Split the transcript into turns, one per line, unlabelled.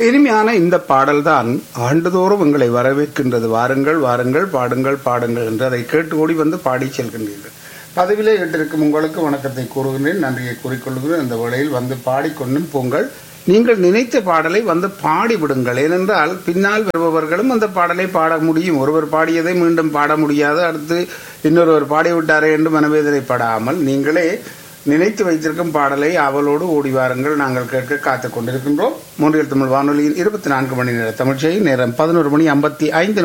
இனிமையான இந்த பாடல்தான் ஆண்டுதோறும் உங்களை வரவேற்கின்றது வாருங்கள் வாருங்கள் பாடுங்கள் பாடுங்கள் என்று அதை கேட்டு ஓடி வந்து பாடி செல்கின்றீர்கள் பதவியிலே கேட்டிருக்கும் உங்களுக்கு வணக்கத்தை கூறுகின்றேன் நன்றியை கூறிக்கொள்கிறேன் அந்த வேளையில் வந்து பாடிக்கொண்டும் போங்கள் நீங்கள் நினைத்த பாடலை வந்து பாடி விடுங்கள் ஏனென்றால் பின்னால் வருபவர்களும் அந்த பாடலை பாட முடியும் ஒருவர் பாடியதை மீண்டும் பாட முடியாது அடுத்து இன்னொருவர் பாடிவிட்டாரே என்று மனவேதனைப்படாமல் நீங்களே நினைத்து வைத்திருக்கும் பாடலை அவளோடு ஓடி வாருங்கள் நாங்கள் கேட்க காத்துக் கொண்டிருக்கின்றோம் மூன்றில் தமிழ் வானொலியின் இருபத்தி நான்கு மணி நேர தமிழ்ச்சியை நேரம் பதினோரு மணி ஐம்பத்தி ஐந்து